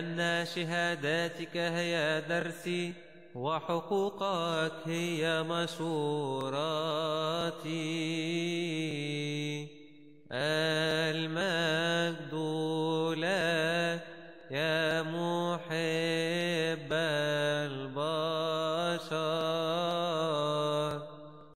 لأن شهاداتك هي درسي وحقوقك هي مشوراتي المجد لك يا محب البشر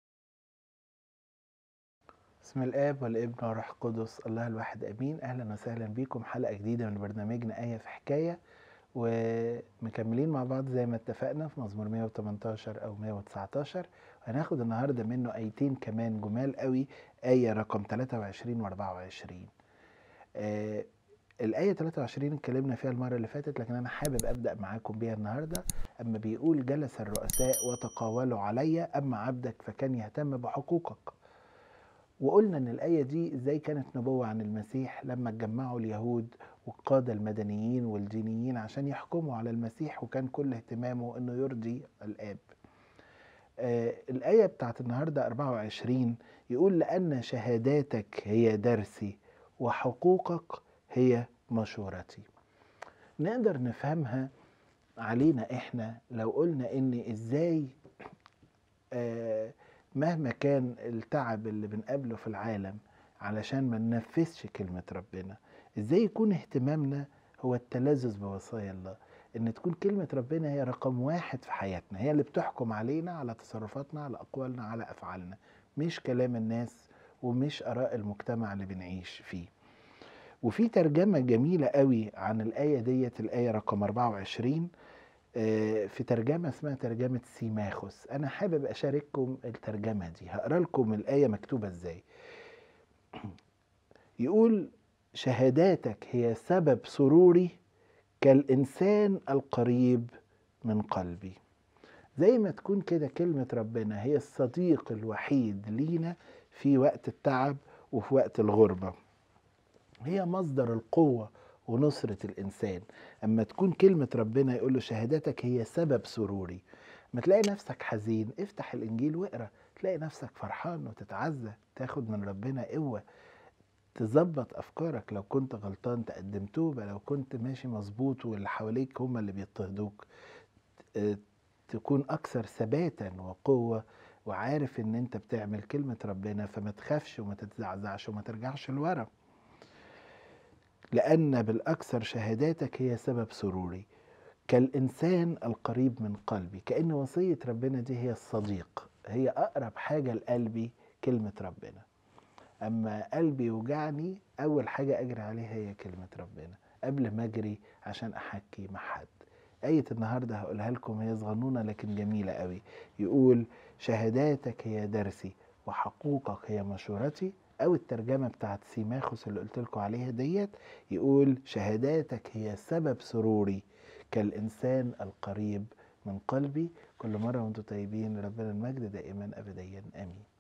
بسم الاب والابن والروح القدس الله الواحد امين اهلا وسهلا بيكم حلقه جديده من برنامجنا ايه في حكايه ومكملين مع بعض زي ما اتفقنا في مزمور 118 او 119 هناخد النهارده منه ايتين كمان جمال قوي ايه رقم 23 و 24 آه الآية 23 اتكلمنا فيها المرة اللي فاتت لكن أنا حابب أبدأ معاكم بيها النهاردة أما بيقول جلس الرؤساء وتقاولوا علي أما عبدك فكان يهتم بحقوقك وقلنا ان الايه دي ازاي كانت نبوه عن المسيح لما اتجمعوا اليهود والقاده المدنيين والدينيين عشان يحكموا على المسيح وكان كل اهتمامه انه يرضي الاب آه الايه بتاعت النهارده 24 يقول لان شهاداتك هي درسي وحقوقك هي مشورتي نقدر نفهمها علينا احنا لو قلنا ان ازاي آه مهما كان التعب اللي بنقابله في العالم علشان ما ننفذش كلمة ربنا ازاي يكون اهتمامنا هو التلذذ بوصايا الله ان تكون كلمة ربنا هي رقم واحد في حياتنا هي اللي بتحكم علينا على تصرفاتنا على اقوالنا على افعالنا مش كلام الناس ومش اراء المجتمع اللي بنعيش فيه وفي ترجمة جميلة قوي عن الآية ديت الآية رقم 24 في ترجمة اسمها ترجمة سيماخوس أنا حابب أشارككم الترجمة دي هقرأ لكم الآية مكتوبة إزاي يقول شهاداتك هي سبب سروري كالإنسان القريب من قلبي زي ما تكون كده كلمة ربنا هي الصديق الوحيد لينا في وقت التعب وفي وقت الغربة هي مصدر القوة ونصرة الإنسان أما تكون كلمة ربنا يقول له شهادتك هي سبب سروري ما تلاقي نفسك حزين افتح الإنجيل واقرأ تلاقي نفسك فرحان وتتعزى تاخد من ربنا قوة تظبط أفكارك لو كنت غلطان تقدم توبة لو كنت ماشي مظبوط واللي حواليك هم اللي بيضطهدوك تكون أكثر ثباتا وقوة وعارف إن أنت بتعمل كلمة ربنا فما تخافش وما تتزعزعش وما ترجعش لورا لأن بالأكثر شهاداتك هي سبب سروري كالإنسان القريب من قلبي كأن وصية ربنا دي هي الصديق هي أقرب حاجة لقلبي كلمة ربنا أما قلبي يوجعني أول حاجة أجري عليها هي كلمة ربنا قبل ما أجري عشان أحكي مع حد آية النهاردة هقولها لكم هي صغنونة لكن جميلة قوي يقول شهاداتك هي درسي وحقوقك هي مشورتي او الترجمه بتاعت سيماخوس اللي قلت لكم عليها ديت يقول شهاداتك هي سبب سروري كالانسان القريب من قلبي كل مره وانتم طيبين ربنا المجد دائما ابديا امين